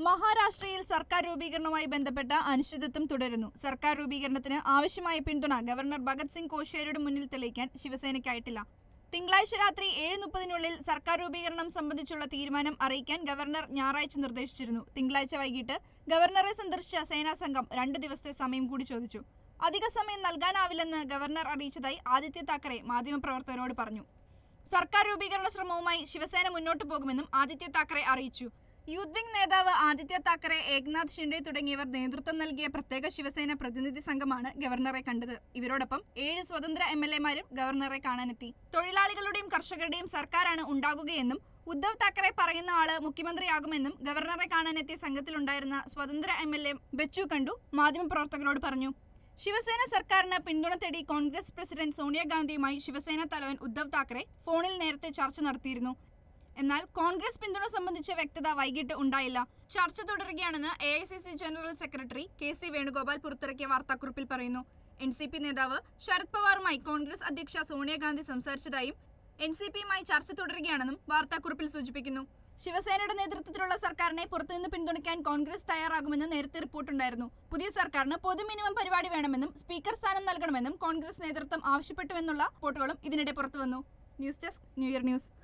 മഹാരാഷ്ട്രയിൽ സർക്കാർ രൂപീകരണവുമായി ബന്ധപ്പെട്ട അനിശ്ചിതത്വം തുടരുന്നു സർക്കാർ രൂപീകരണത്തിന് ആവശ്യമായ പിന്തുണ ഗവർണർ ഭഗത് സിംഗ് കോശ്യാരിയുടെ മുന്നിൽ തെളിയിക്കാൻ ശിവസേനയ്ക്കായിട്ടില്ല തിങ്കളാഴ്ച രാത്രി ഏഴ് മുപ്പതിനുള്ളിൽ സർക്കാർ രൂപീകരണം സംബന്ധിച്ചുള്ള തീരുമാനം അറിയിക്കാൻ ഗവർണർ ഞായറാഴ്ച നിർദ്ദേശിച്ചിരുന്നു തിങ്കളാഴ്ച വൈകിട്ട് ഗവർണറെ സന്ദർശിച്ച സേനാ സംഘം രണ്ട് ദിവസത്തെ സമയം കൂടി ചോദിച്ചു അധിക സമയം നൽകാനാവില്ലെന്ന് ഗവർണർ അറിയിച്ചതായി ആദിത്യ താക്കറെ മാധ്യമപ്രവർത്തകരോട് പറഞ്ഞു സർക്കാർ രൂപീകരണ ശ്രമവുമായി ശിവസേന മുന്നോട്ടു പോകുമെന്നും ആദിത്യ താക്കറെ അറിയിച്ചു യൂത്ത് വിംഗ് നേതാവ് ആദിത്യ താക്കറെ ഏക്നാഥ് ഷിൻഡെ തുടങ്ങിയവർ നേതൃത്വം നൽകിയ പ്രത്യേക ശിവസേന പ്രതിനിധി സംഘമാണ് ഗവർണറെ കണ്ടത് ഇവരോടൊപ്പം ഏഴ് സ്വതന്ത്ര എം എൽ എമാരും ഗവർണറെ കാണാനെത്തി തൊഴിലാളികളുടെയും കർഷകരുടെയും സർക്കാരാണ് ഉണ്ടാകുകയെന്നും ഉദ്ധവ് താക്കറെ പറയുന്ന ആള് മുഖ്യമന്ത്രിയാകുമെന്നും ഗവർണറെ കാണാനെത്തിയ സംഘത്തിലുണ്ടായിരുന്ന സ്വതന്ത്ര എം എൽ എ ബച്ചു കണ്ടു മാധ്യമപ്രവർത്തകരോട് പറഞ്ഞു ശിവസേന സർക്കാരിന് പിന്തുണ തേടി കോൺഗ്രസ് പ്രസിഡന്റ് സോണിയാഗാന്ധിയുമായി ശിവസേന തലവൻ ഉദ്ധവ് താക്കറെ ഫോണിൽ നേരത്തെ ചർച്ച നടത്തിയിരുന്നു എന്നാൽ കോൺഗ്രസ് പിന്തുണ സംബന്ധിച്ച വ്യക്തത വൈകിട്ട് ഉണ്ടായില്ല ചർച്ച തുടരുകയാണെന്ന് A I C C general secretary K C Venugopal പുറത്തിറക്കിയ വാർത്താക്കുറിപ്പിൽ പറയുന്നു എൻ സി പി നേതാവ് ശരത് പവാറുമായി കോൺഗ്രസ് അധ്യക്ഷ സോണിയാഗാന്ധി സംസാരിച്ചതായും എൻ സി പിയുമായി ചർച്ച തുടരുകയാണെന്നും വാർത്താക്കുറിപ്പിൽ സൂചിപ്പിക്കുന്നു ശിവസേനയുടെ നേതൃത്വത്തിലുള്ള സർക്കാരിനെ പുറത്തുനിന്ന് പിന്തുണയ്ക്കാൻ കോൺഗ്രസ് തയ്യാറാകുമെന്ന് നേരത്തെ റിപ്പോർട്ടുണ്ടായിരുന്നു പുതിയ സർക്കാരിന് പൊതു മിനിമം പരിപാടി വേണമെന്നും സ്പീക്കർ സ്ഥാനം നൽകണമെന്നും കോൺഗ്രസ് നേതൃത്വം ആവശ്യപ്പെട്ടുവെന്നുള്ള റിപ്പോർട്ടുകളും ഇതിനിടെ പുറത്തുവന്നു news desk new year news